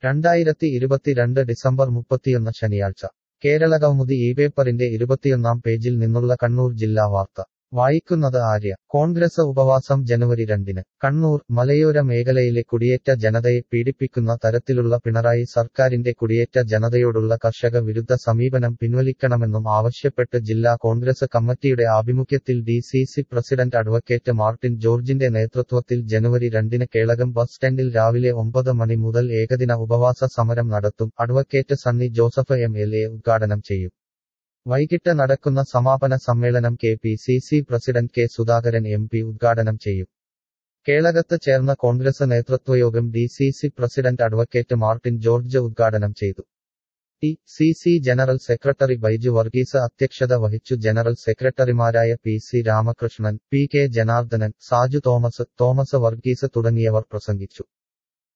രണ്ടായിരത്തി ഇരുപത്തിരണ്ട് ഡിസംബർ മുപ്പത്തിയൊന്ന് ശനിയാഴ്ച കേരളകൗമുദി ഈ പേപ്പറിന്റെ ഇരുപത്തിയൊന്നാം പേജിൽ നിന്നുള്ള കണ്ണൂർ ജില്ലാ വാർത്ത വായിക്കുന്നത് ആര്യ കോൺഗ്രസ് ഉപവാസം ജനുവരി രണ്ടിന് കണ്ണൂർ മലയോര മേഖലയിലെ കുടിയേറ്റ ജനതയെ പീഡിപ്പിക്കുന്ന തരത്തിലുള്ള പിണറായി സർക്കാരിന്റെ കുടിയേറ്റ ജനതയോടുള്ള കർഷക വിരുദ്ധ സമീപനം പിൻവലിക്കണമെന്നും ആവശ്യപ്പെട്ട് ജില്ലാ കോൺഗ്രസ് കമ്മിറ്റിയുടെ ആഭിമുഖ്യത്തിൽ D C C president advocate Martin ജോർജിന്റെ നേതൃത്വത്തിൽ ജനുവരി രണ്ടിന് കേളകം ബസ് സ്റ്റാൻഡിൽ രാവിലെ ഒമ്പത് മണി മുതൽ ഏകദിന ഉപവാസ സമരം നടത്തും advocate Sunny Joseph M L A ഉദ്ഘാടനം ചെയ്യും വൈകിട്ട് നടക്കുന്ന സമാപന സമ്മേളനം K P C C president K Sudhakaran M P ഉദ്ഘാടനം ചെയ്യും കേളകത്ത് ചേർന്ന കോൺഗ്രസ് നേതൃത്വയോഗം D C C president advocate Martin George ഉദ്ഘാടനം ചെയ്തു T C C general secretary Baiju Varghese അധ്യക്ഷത വഹിച്ചു ജനറൽ സെക്രട്ടറിമാരായ P C Ramakrishnan P K Janardhanan Saju Thomas Thomas Varghese തുടങ്ങിയവർ പ്രസംഗിച്ചു